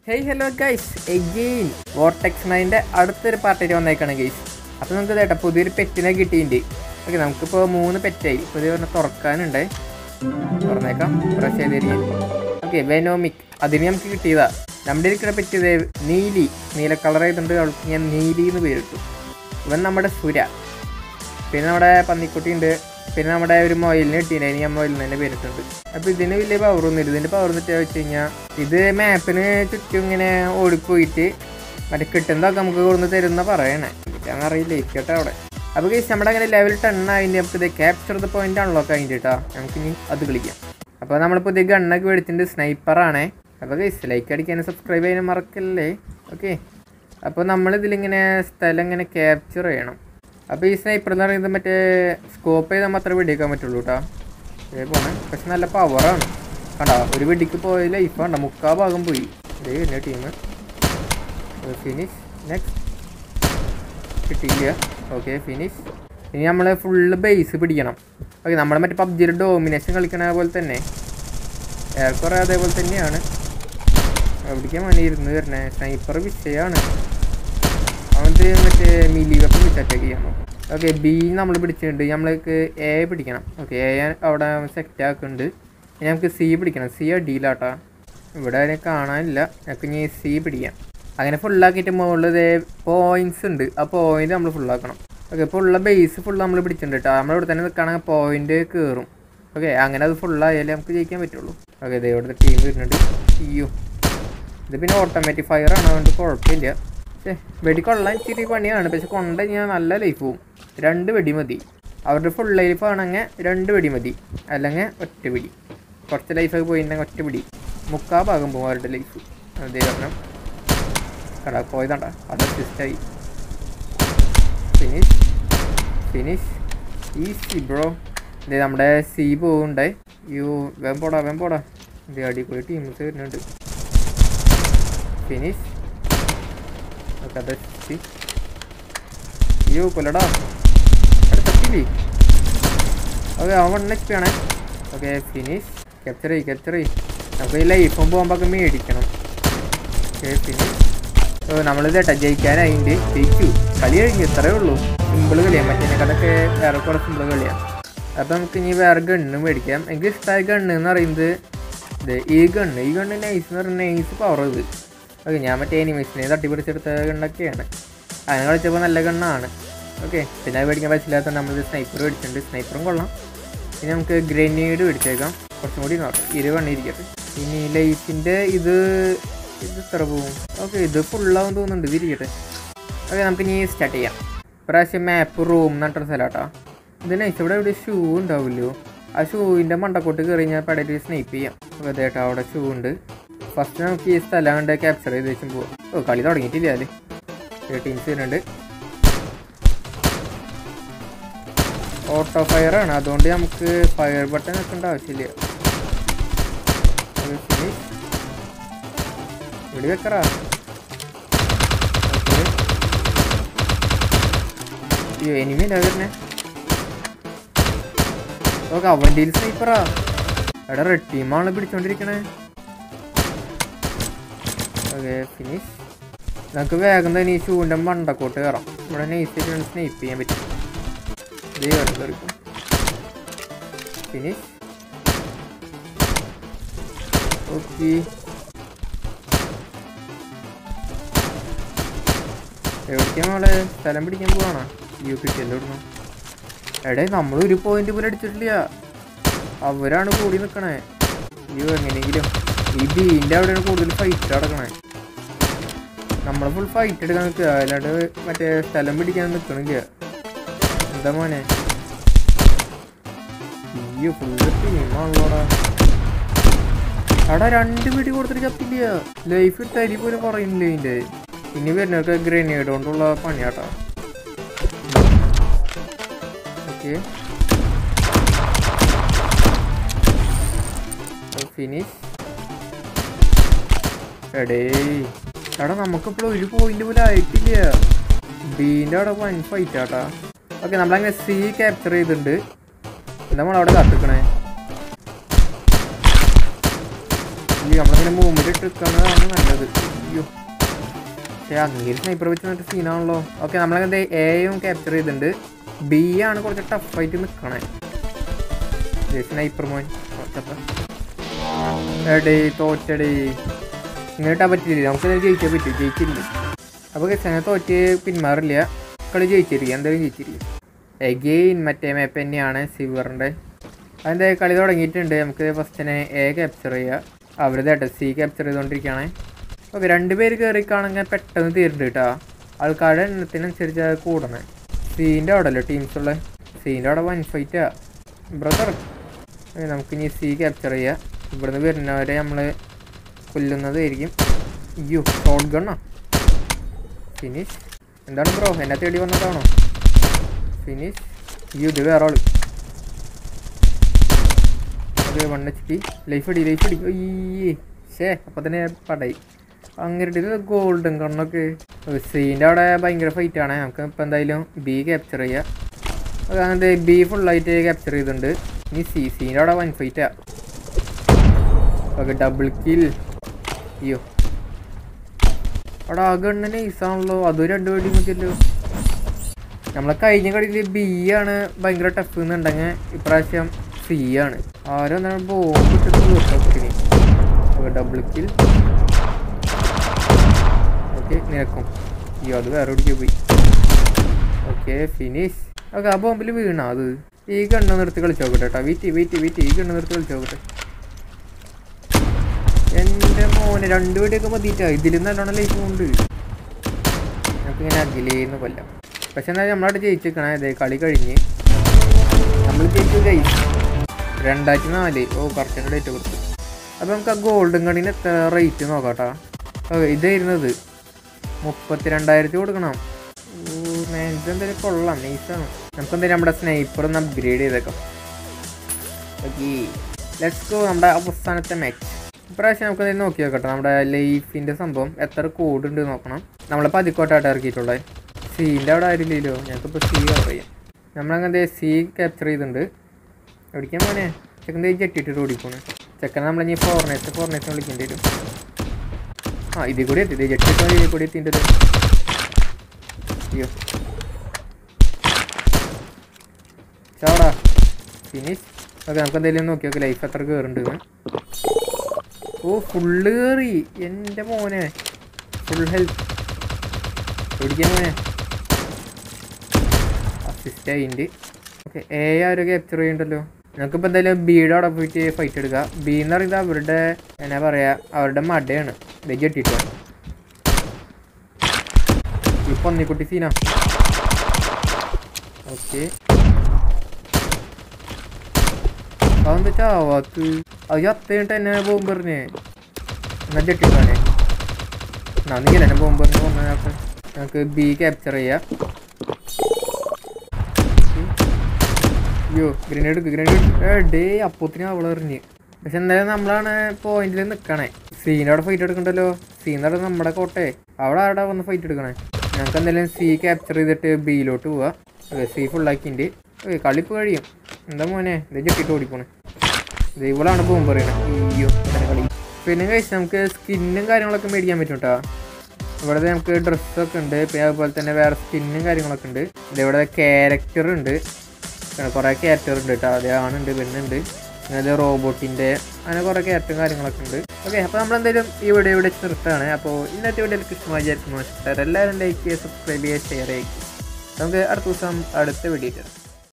hey hello guys again Vortex നൈൻ്റെ അടുത്തൊരു പാർട്ടിയിൽ വന്നേക്കാണ് ഗൈസ് അപ്പോൾ നമുക്ക് കേട്ടോ പുതിയൊരു പെറ്റിനെ കിട്ടിയിട്ടുണ്ട് ഓക്കെ നമുക്കിപ്പോൾ മൂന്ന് പെറ്റായി പുതിയ പറഞ്ഞാൽ തുറക്കാനുണ്ട് തുറന്നേക്കാം പ്രസ് ചെയ്തിരിക്കും ഓക്കെ വെനോമിക് അതിന് നമുക്ക് കിട്ടിയതാ നമ്മുടെ ഇരിക്കുന്ന പെറ്റ് ഇതേ നീലി നീല കളർ ചെയ്തുകൊണ്ട് അവൾക്ക് ഞാൻ നീലി എന്ന് പേരിട്ടു ഇവൻ നമ്മുടെ സുര പിന്നെ നമ്മുടെ പന്നിക്കുട്ടി ഉണ്ട് പിന്നെ നമ്മുടെ ഒരു മൊയിലിന് കിട്ടിയിട്ടുണ്ടായി ഞാൻ മൊയിലിന് തന്നെ പേരിട്ടുണ്ട് അപ്പോൾ ഇതിന് വലിയ പവർ ഒന്നും ഇല്ല ഇതിൻ്റെ പവർ എന്നിട്ട് വെച്ച് കഴിഞ്ഞാൽ ഇത് മാപ്പിന് ചുറ്റും ഇങ്ങനെ ഓടിപ്പോയിട്ട് മറ്റേ കിട്ടുന്നതൊക്കെ നമുക്ക് കൊടുന്ന് തരുന്ന പറയണേ എനിക്കങ്ങനെ അറിയില്ല ഇരിക്കട്ടെ അവിടെ അപ്പോൾ കേസ് നമ്മുടെ അങ്ങനെ ലെവൽ ടെൻ ആയിട്ട് നമുക്ക് ഇത് ക്യാപ്ചർ ദ പോയിന്റ് അൺലോക്ക് ആയിട്ട് കേട്ടോ നമുക്കിനി അത് കളിക്കാം അപ്പോൾ നമ്മൾ പുതിയ ഗണ്ണൊക്കെ മേടിച്ചിട്ടുണ്ട് സ്നൈപ്പറാണേ അപ്പോൾ കേസ് ലൈക്ക് അടിക്കാനും സബ്സ്ക്രൈബ് ചെയ്യാനും മറക്കല്ലേ ഓക്കെ അപ്പോൾ നമ്മളിതിലിങ്ങനെ സ്ഥലം ഇങ്ങനെ ക്യാപ്ചർ ചെയ്യണം അപ്പോൾ ഈ സ്നൈപ്പർ എന്ന് പറയുന്നത് മറ്റേ സ്കോപ്പ് ചെയ്താൽ മാത്രമേ വെടിയേക്കാൻ പറ്റുള്ളൂ കേട്ടോ ഇതേ പോണേ പക്ഷെ നല്ല പവറാണ് കണ്ടോ ഒരു വെടിക്ക് പോയ ലൈഫ് കണ്ടോ മുക്കാ ഭാഗം പോയി ഇതേ എൻ്റെ ടീം ഫിനിഷ് നെക്സ്റ്റ് കിട്ടിയില്ല ഓക്കെ ഫിനിഷ് ഇനി നമ്മൾ ഫുള്ള് ബേസ് പിടിക്കണം ഓക്കെ നമ്മൾ മറ്റേ പബ്ജിയുടെ ഡോമിനേഷൻ കളിക്കണ പോലെ തന്നെ ഏറെക്കുറെ അതേപോലെ തന്നെയാണ് എവിടേക്കാണ് മണി ഇരുന്ന് വരണേ സ്നൈപ്പർ വിഷയമാണ് അവൻ്റെ മറ്റേ മിലി വെപ്പം വെച്ച് അറ്റാക്ക് ചെയ്യാൻ നോക്കും ഓക്കെ ബി നമ്മൾ പിടിച്ചിട്ടുണ്ട് നമ്മൾക്ക് എ പിടിക്കണം ഓക്കെ എ അവിടെ സെറ്റ് ആക്കുന്നുണ്ട് ഇനി നമുക്ക് സി പിടിക്കണം സി അടിയിലാട്ടാ ഇവിടെ അതിനെ കാണാനില്ല നമുക്ക് ഇനി സി പിടിക്കാം അങ്ങനെ ഫുള്ളാക്കിയിട്ട് മുകളിൽ ഇതേ പോയിന്റ്സ് ഉണ്ട് ആ പോയിന്റ് നമ്മൾ ഫുള്ളാക്കണം ഓക്കെ ഇപ്പോൾ ഉള്ള ബേസ് ഫുൾ നമ്മൾ പിടിച്ചിട്ടുണ്ട് കേട്ടോ നമ്മളിവിടെ തന്നെ നിൽക്കുകയാണെങ്കിൽ പോയിന്റ് കയറും ഓക്കെ അങ്ങനെ അത് ഫുള്ളായാലേ നമുക്ക് ജയിക്കാൻ പറ്റുള്ളൂ ഓക്കെ ഇതേ ഇവിടുത്തെ ടീം വരുന്നുണ്ട് അയ്യോ ഇത് പിന്നെ ഓട്ടോമാറ്റിക് ഫയർ ആണ് അതുകൊണ്ട് കുഴപ്പമില്ല പക്ഷേ വെടി കൊള്ളാൻ ഇച്ചിരി പണിയാണ് പക്ഷെ കൊണ്ട കഴിഞ്ഞാൽ നല്ല ലൈഫ് പോവും രണ്ട് വെടി മതി അവരുടെ ഫുൾ ലൈഫ് ആണെങ്കിൽ രണ്ട് വെടി മതി അല്ലെങ്കിൽ ഒറ്റ വെടി കുറച്ച് ലൈഫൊക്കെ പോയിട്ടുണ്ടെങ്കിൽ ഒറ്റ വെടി മുക്കാ ഭാഗം പോകും അവരുടെ ലൈഫ് അതേ കാരണം കടാ പോയതാണ്ട അത് അസിസ്റ്റായി ഫിനിഷ് ഫിനിഷ് ഈസി ബ്രോ ഇതേ നമ്മുടെ സി പോകുന്നുണ്ടേ യോ വേം പോടാ വേം പോടാ ഇതേ അടിപൊളി ടീംസ് വരുന്നുണ്ട് ഫിനിഷ് കഥ അയ്യോ കൊല്ലടാ അവിടെ തട്ടില്ലേ ഓക്കെ അവൻ വൺ എച്ച് പി ആണേ ഓക്കെ ഫിനിഷ് ക്യാപ്ചർ ചെയ്യ് ക്യാപ്ചർ ചെയ്യ് നമുക്ക് ഈ ലൈഫും പോകുമ്പോൾ മേടിക്കണം ഓക്കെ ഫിനിഷ് ഓ നമ്മളിത് കേട്ടോ ജയിക്കാനായിട്ട് ജയിച്ചു കളി കഴിഞ്ഞു ഇത്രയേ ഉള്ളൂ സിമ്പിൾ കളിയാണ് മറ്റേതിനെക്കാളൊക്കെ വേറെ കുറേ സിമ്പിൾ കളിയാണ് അപ്പം നമുക്ക് ഇനി വേറെ ഗണ്ണ് മേടിക്കാം എനിക്ക് ഇഷ്ടമായ ഗണ്ണ് എന്ന് പറയുന്നത് ഇത് ഈ ഗണ്ണ് ഈ ഗണ്ണ് നൈസ് എന്ന് പറഞ്ഞാൽ നൈസ് പവർ ഇത് ഓക്കെ ഞാൻ മറ്റേ എനിമേഷനെ തട്ടിപ്പിടിച്ചെടുത്ത ഗണ്ണൊക്കെയാണ് അങ്ങനെ കളിച്ചപ്പോൾ നല്ല ഗണ്ണാണ് ഓക്കെ പിന്നെ അത് മേടിക്കാൻ പറ്റില്ലാത്തതുകൊണ്ട് നമ്മൾ സ്നൈപ്പർ മേടിച്ചിട്ടുണ്ട് സ്നൈപ്പറും കൊള്ളാം ഇനി നമുക്ക് ഗ്രനേഡ് മേടിച്ചേക്കാം കുറച്ചും കൂടി നോക്കാം ഇരു ഇരിക്കട്ടെ ഇനി ലൈഫിൻ്റെ ഇത് ഇത് ഇത്ര പോവും ഓക്കെ ഇത് ഫുള്ളാവും തോന്നുന്നുണ്ട് ഇത് ഇരിക്കട്ടെ ഓക്കെ നമുക്ക് ഇനി സ്റ്റാർട്ട് ചെയ്യാം ഇപ്രാവശ്യം മാപ്പ് റൂം എന്നിട്ടൊരു സ്ഥലമാട്ടോ ഇത് നൈസ് ഇവിടെ ഇവിടെ ഷൂ ഉണ്ടാവുമല്ലോ ആ ഷൂവിൻ്റെ മണ്ടക്കോട്ട് കയറി ഞാൻ പടയിൽ സ്നൈപ്പ് ചെയ്യാം അപ്പോൾ അതേട്ടോ അവിടെ ഷൂ ഉണ്ട് ഫസ്റ്റ് നമുക്ക് ഈ സ്ഥലം കണ്ട് ക്യാപ്ചർ ചെയ്ത് വെച്ചും പോവാം ഓ കളി തുടങ്ങിയിട്ടില്ല അല്ലേ ടീംസ് വരുന്നുണ്ട് ഓട്ടോ ഫയർ ആണ് അതുകൊണ്ട് നമുക്ക് ഫയർ ബട്ടൺ വെക്കേണ്ട ആവശ്യമില്ല ഇവിടെ വെക്കറാ അയ്യോ എനിമി അല്ല വരുന്നേ ഓക്കെ അവൻ്റെ സ്നൈപ്പറാ എടാ റെഡ് ടീമാണ് പിടിച്ചോണ്ടിരിക്കണേ ഓക്കെ ഫിനിഷ് നമുക്ക് വേഗം തന്നെ ഈ ഷൂവിൻ്റെ മണ്ടക്കോട്ട് കയറാം ഇവിടെ നൈസായിട്ട് സ്നൈപ്പ് ചെയ്യാൻ പറ്റും ഇതേ കയറിക്കും ഫിനിഷ് ഓക്കെ എവിടേക്കാ നമ്മളെ സ്ഥലം പിടിക്കാൻ പോവാണോ യു കിട്ടിയല്ലോ ഇവിടുന്ന് എടേ നമ്മൾ ഒരു പോയിന്റ് പോലും അടിച്ചിട്ടില്ല അവരാണ് കൂടി നിൽക്കണേ അയ്യോ എങ്ങനെയെങ്കിലും ഈ ബീൻ്റെ അവിടെയാണ് കൂടുതൽ ഫൈറ്റ് നടക്കണേ നമ്മൾ ഫുൾ ഫൈറ്റ് എടുക്കാൻ നിൽക്കുക അല്ലാണ്ട് മറ്റേ സ്ഥലം പിടിക്കാൻ നിൽക്കണില്ല എന്താ മോനെ അയ്യോ ഫുള്ള് ടീമാണല്ലോടാ അവിടെ രണ്ട് പിടി കൊടുത്തിട്ട് ചത്തില്ല ലൈഫ് തരി പോലും പറയുന്നില്ല ഇതിൻ്റെ ഇനി വരുന്നവർക്ക് ഗ്രനേഡ് കൊണ്ടുള്ള പണിയാട്ടോ ഓക്കെ ഫിനിഷ് എടേ എടാ നമുക്കിപ്പോഴും ഒരു പോയിന്റ് പോലും ആയിട്ടില്ല ബീൻ്റെ അവിടെ വൻ ഫൈറ്റ് ആട്ടാ ഓക്കെ നമ്മളങ്ങനെ സി ക്യാപ്ചർ ചെയ്തിട്ടുണ്ട് നമ്മൾ അവിടെ കത്തിക്കണേ ഈ നമ്മളിങ്ങനെ മൂവ്മെന്റ് ഇട്ട് നിൽക്കുന്നതാണ് നല്ലത് അയ്യോ പക്ഷേ അങ്ങനെ സ്നൈപ്പർ വെച്ച് മറ്റേ സീനാണല്ലോ ഓക്കെ നമ്മളങ്ങനെ എയും ക്യാപ്ചർ ചെയ്തിട്ടുണ്ട് ബി ആണ് കുറച്ച് ടഫായിട്ട് നിൽക്കണേ സ്നൈപ്പർ മോൻ കുറച്ചപ്പം എടേ തോറ്റടേ ഇങ്ങോട്ടാ പറ്റില്ല നമുക്ക് ജയിച്ചേ പറ്റൂ ജയിച്ചില്ല അപ്പോൾ അങ്ങനെ തോറ്റ് പിന്മാറില്ല കളി ജയിച്ചിരിക്കും എന്തായാലും ജയിച്ചിരിക്കും എഗെയിൻ മറ്റേ മാപ്പ് തന്നെയാണ് സിവറിൻ്റെ അതിൻ്റെ കളി തുടങ്ങിയിട്ടുണ്ട് നമുക്ക് ഫസ്റ്റിനെ എ ക്യാപ്ചർ ചെയ്യുക അവരുടെ കേട്ടോ സി ക്യാപ്ചർ ചെയ്തുകൊണ്ടിരിക്കുകയാണ് ഓക്കെ രണ്ട് പേര് കയറി കാണുമ്പോൾ പെട്ടെന്ന് തീരുന്നുണ്ട് കേട്ടോ ആൾക്കാരുടെ എണ്ണത്തിനനുസരിച്ച് അത് കൂടണേ സീൻ്റെ അവിടെ അല്ലേ ടീംസ് ഉള്ള സീൻ്റെ അവിടെ വൺ ഫൈറ്റാ ബ്രദർ നമുക്കിനി സി ക്യാപ്ചർ ചെയ്യാം ഇവിടുന്ന് വരുന്നവരെ നമ്മൾ കൊല്ലുന്നതായിരിക്കും അയ്യോ ഷോട്ട് ഗണ്ണാ ഫിനിഷ് എന്താണ് ബ്രോ എന്നെ തേടി വന്നതാണോ ഫിനിഷ് അയ്യോ ഇത് വേറെ ആള് അത് വൺ എച്ച് പി ലൈഫ് അടി ലൈഫ് അടി അയ്യേ ഷേ അപ്പം തന്നെ പടായി അങ്ങനെ ഗോൾഡൻ കണ്ണൊക്കെ സീൻ്റെ അവിടെ ഭയങ്കര ഫൈറ്റ് ആണ് നമുക്ക് ഇപ്പം എന്തായാലും ബി ക്യാപ്ചർ ചെയ്യാം അത് അങ്ങനത്തെ ബി ഫുള്ളായിട്ട് ക്യാപ്ചർ ചെയ്തിട്ടുണ്ട് ഇനി സി സീൻ്റെ അവിടെ വൺ ഫൈറ്റാ ഓക്കെ ഡബിൾ കിൽ അയ്യോ അവിടെ ആ ഗണ്ണ് നൈസാണല്ലോ അതൊരു രണ്ട് വെടി മതിയല്ലോ നമ്മളെ കഴിഞ്ഞ കളിയിൽ ബി ആണ് ഭയങ്കര ടഫ് എന്നുണ്ടെങ്കിൽ ഇപ്രാവശ്യം സി ആണ് ആരോ എന്താണ് ബോംബ് ഇട്ടിട്ട് തീർത്തത്തിന് ഓക്കെ ഡബിൾ കിൽ ഓക്കെ നിനക്കും അയ്യോ അത് വേറെ എവിടേക്ക് പോയി ഓക്കെ ഫിനിഷ് ഓക്കെ ആ ബോംബിൽ വീണ അത് ഈ ഗണ്ണ് നിർത്തി കളിച്ച് നോക്കട്ടെ കേട്ടോ വെയിറ്റ് വെയിറ്റ് വെയിറ്റ് ഈ ഗണ്ണ് നിർത്തി കളിച്ച് നോക്കട്ടെ എൻ്റെ മോനെ രണ്ടു വെടിയൊക്കെ മതിയിട്ടാ ഇതിലും നല്ലോണം ലൈഫ് ഉണ്ട് നമുക്കിങ്ങനെ അഖിലേന്ന് കൊല്ലാം പക്ഷെ എന്നാലും നമ്മളവിടെ ജയിച്ചിരിക്കണേ അതെ കളി കഴിഞ്ഞ് നമ്മൾ ജയിച്ചു ജയിച്ചു രണ്ടായിരത്തി നാല് ഓ കറക്റ്റിൻ്റെ ഡേറ്റ് കൊടുത്തു അപ്പോൾ നമുക്ക് ആ ഗോൾഡൻ കണ്ണിന് എത്ര റേറ്റ് നോക്കാട്ടാ ഓ ഇതായിരുന്നത് മുപ്പത്തി രണ്ടായിരത്തി കൊടുക്കണം ഓ മാനേജ് എന്തായാലും കൊള്ളാം നൈസാണ് നമുക്ക് എന്തായാലും നമ്മുടെ സ്നൈപ്പർ ഒന്ന് അപ്ഗ്രേഡ് ചെയ്തേക്കാം ഓക്കെ ലെറ്റ്സ് ഗോ നമ്മുടെ അവസാനത്തെ മാച്ച് ഇപ്രാവശ്യം നമുക്ക് എന്തെങ്കിലും നോക്കി നോക്കട്ടെ നമ്മുടെ ലൈഫിൻ്റെ സംഭവം എത്ര കോഡ് ഉണ്ട് നോക്കണം നമ്മളെ പതിക്കോട്ടായിട്ട് ഇറക്കിയിട്ടുള്ളത് സീൻ്റെ അവിടെ ആരില്ലല്ലോ ഞങ്ങൾക്കിപ്പോൾ സി അറിയാം നമ്മളങ്ങനെ സി ക്യാപ്ചർ ചെയ്തിട്ടുണ്ട് എവിടേക്കാൻ പോനെ ചെക്കൻ തേച്ച് ജെട്ടിട്ടിട്ട് ഓടിപ്പോണ് ചെക്കൻ നമ്മളിനി ഫോറിനേഴ്സ് ഫോറിനേഴ്സ് വിളിക്കേണ്ടി വരും ആ ഇതിൽ കൂടി എത്തി ജെട്ടിട്ട് ഇതിൽ കൂടി എത്തിൻ്റെ അയ്യോ ചാടാ ഫിനിഷ് ഓക്കെ നമുക്ക് എന്തെങ്കിലും നോക്കി നോക്കി ലൈഫ് എത്ര കയറുന്നുണ്ട് ഓ ഫുള്ള് കയറി എൻ്റെ മോനെ ഫുൾ ഹെൽത്ത് പിടിക്കാൻ മോനെ അസിസ്റ്റ് ആയിണ്ട് ഓക്കെ എ ആരോ ക്യാപ്ചർ ചെയ്യുന്നുണ്ടല്ലോ നമുക്കിപ്പോൾ എന്തായാലും ബിയുടെ അവിടെ പോയിട്ട് ഫൈറ്റ് എടുക്കുക ബി എന്ന് പറയുന്നത് അവരുടെ എന്നാ പറയാ അവരുടെ മടയാണ് വെജ് ഇട്ടിട്ടോ ഈ പന്നിക്കുട്ടി സീന ഓക്കെ അതെന്താ ചാവാത്ത് അത് ചത്തയിട്ട് എന്നെ പോകും പറഞ്ഞേ എന്നാ ജെട്ടിട്ടാണേ എന്നാ നീ എന്നെ പോകും പറഞ്ഞു വന്നാൽ നമുക്ക് ബി ക്യാപ്ചർ ചെയ്യാം അയ്യോ ഗ്രനേഡ് എടുക്ക് ഗ്രനേഡ് ഡേ അപ്പത്തിന് അവള് എറിഞ്ഞ് പക്ഷെ എന്തായാലും നമ്മളാണ് പോയിന്റിൽ നിൽക്കണേ സീൻ്റെ അവിടെ ഫൈറ്റ് എടുക്കണ്ടല്ലോ സീന്ന് പറഞ്ഞാൽ നമ്മുടെ കോട്ടെ അവിടെ അവിടെ വന്ന് ഫൈറ്റ് എടുക്കണേ ഞങ്ങൾക്ക് എന്തായാലും സി ക്യാപ്ചർ ചെയ്തിട്ട് ബിയിലോട്ട് പോവാ അതെ സി ഫുള്ളാക്കിണ്ട് കളിപ്പ് കഴിയും എന്താ മോനെ ഇത് ചെട്ടിട്ട് ഓടിപ്പോണേ ഇത് ഇവളാണ് പോകും പറയണേ അയ്യോ ഇങ്ങനെ കളി പിന്നെ കഴിച്ച് നമുക്ക് സ്കിന്നും കാര്യങ്ങളൊക്കെ മേടിക്കാൻ പറ്റും കേട്ടോ ഇവിടെ നമുക്ക് ഡ്രസ്സൊക്കെ ഉണ്ട് പിന്നെ അതുപോലെ തന്നെ വേറെ സ്കിന്നും കാര്യങ്ങളൊക്കെ ഉണ്ട് ഇതിവിടെ ക്യാരക്ടർ ഉണ്ട് പിന്നെ കുറേ ക്യാരക്ടർ ഉണ്ട് കേട്ടോ അതേ ആണുണ്ട് പെണ്ണുണ്ട് പിന്നെ അത് റോബോട്ടിൻ്റെ അങ്ങനെ കുറേ ക്യാരക്ടറും കാര്യങ്ങളൊക്കെ ഉണ്ട് ഓക്കെ അപ്പോൾ നമ്മളെന്തായാലും ഈ വീഡിയോ ഇവിടെ വെച്ച് നിർത്തുകയാണ് അപ്പോൾ ഇന്നത്തെ വീഡിയോയിൽ ഇഷ്ടമായി വിചാരിക്കുന്നു ഇഷ്ടം എല്ലാവരും ലൈക്ക് ചെയ്യുക സബ്സ്ക്രൈബ് ചെയ്യുക ഷെയർ ചെയ്യുക നമുക്ക് അടുത്ത ദിവസം അടുത്ത വീഡിയോ ചെയ്യാം